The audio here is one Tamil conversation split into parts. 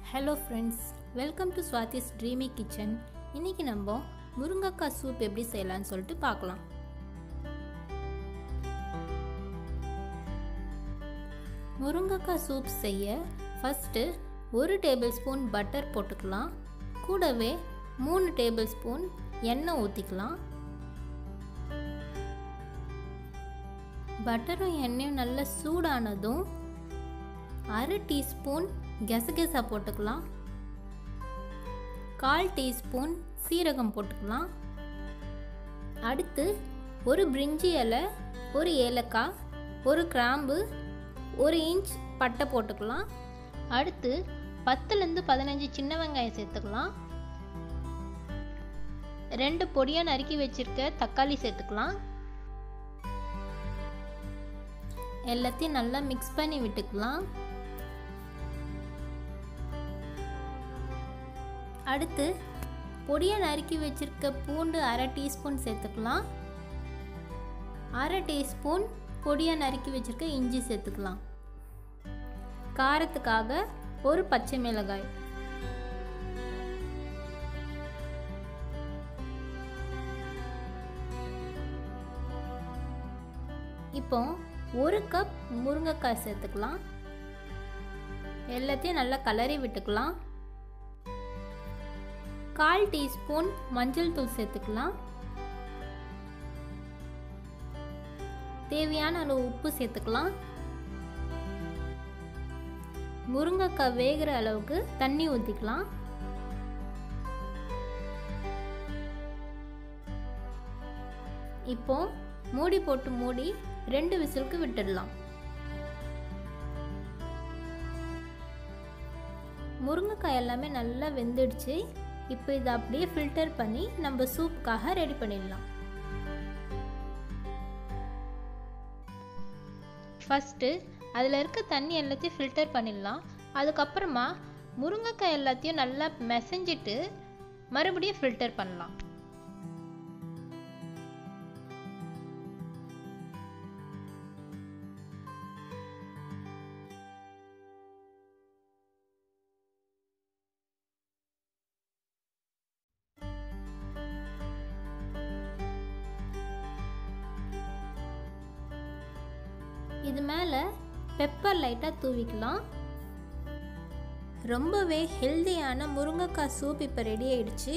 hello friends welcome to Swathi's dreamy kitchen இன்னைக்கு நம்ம முருங்கைக்காய் சூப் எப்படி செய்யலாம்னு சொல்லிட்டு பார்க்கலாம் முருங்கைக்காய் சூப் செய்ய ஃபஸ்ட்டு ஒரு டேபிள் ஸ்பூன் பட்டர் போட்டுக்கலாம் கூடவே மூணு டேபிள் ஸ்பூன் எண்ணெய் ஊற்றிக்கலாம் பட்டரும் எண்ணெயும் நல்லா சூடானதும் அரை டீஸ்பூன் கசகசா போட்டுக்கலாம் கால் டீஸ்பூன் சீரகம் போட்டுக்கலாம் அடுத்து ஒரு பிரிஞ்சி இலை ஒரு ஏலக்காய் ஒரு கிராம்பு ஒரு இன்ச் பட்டை போட்டுக்கலாம் அடுத்து பத்துலேருந்து பதினஞ்சு சின்ன வெங்காயம் சேர்த்துக்கலாம் ரெண்டு பொடியாக நறுக்கி வச்சிருக்க தக்காளி சேர்த்துக்கலாம் எல்லாத்தையும் நல்லா மிக்ஸ் பண்ணி விட்டுக்கலாம் அடுத்து பொடியை நறுக்கி வச்சிருக்க பூண்டு அரை டீஸ்பூன் சேர்த்துக்கலாம் அரை டீஸ்பூன் பொடியை நறுக்கி வச்சிருக்க இஞ்சி சேர்த்துக்கலாம் காரத்துக்காக ஒரு பச்சை மிளகாய் இப்போ ஒரு கப் முருங்கைக்காய் சேர்த்துக்கலாம் எல்லாத்தையும் நல்லா கலரி விட்டுக்கலாம் கால் டீஸ்பூன் மஞ்சள் தூள் சேர்த்துக்கலாம் தேவையான அளவு உப்பு சேர்த்துக்கலாம் முருங்கைக்காய் வேகிற அளவுக்கு தண்ணி ஊற்றிக்கலாம் இப்போ மூடி போட்டு மூடி ரெண்டு விசிலுக்கு விட்டுடலாம் முருங்கைக்காய் எல்லாமே நல்லா வெந்துடுச்சு இப்போ இதை அப்படியே ஃபில்டர் பண்ணி நம்ம சூப்புக்காக ரெடி பண்ணிடலாம் ஃபஸ்ட்டு அதில் இருக்க தண்ணி எல்லாத்தையும் ஃபில்டர் பண்ணிடலாம் அதுக்கப்புறமா முருங்கைக்காய் எல்லாத்தையும் நல்லா மெசஞ்சிட்டு மறுபடியும் ஃபில்டர் பண்ணலாம் இது மேலே பெப்பர் லைட்டாக தூவிக்கலாம் ரொம்பவே ஹெல்தியான முருங்கைக்காய் சூப் இப்போ ரெடி ஆயிடுச்சு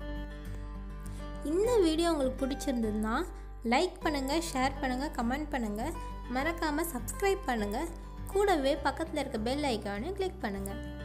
இந்த வீடியோ உங்களுக்கு பிடிச்சிருந்ததுன்னா லைக் பண்ணுங்கள் ஷேர் பண்ணுங்கள் கமெண்ட் பண்ணுங்கள் மறக்காமல் சப்ஸ்கிரைப் பண்ணுங்கள் கூடவே பக்கத்தில் இருக்க பெல் ஐக்கானையும் கிளிக் பண்ணுங்கள்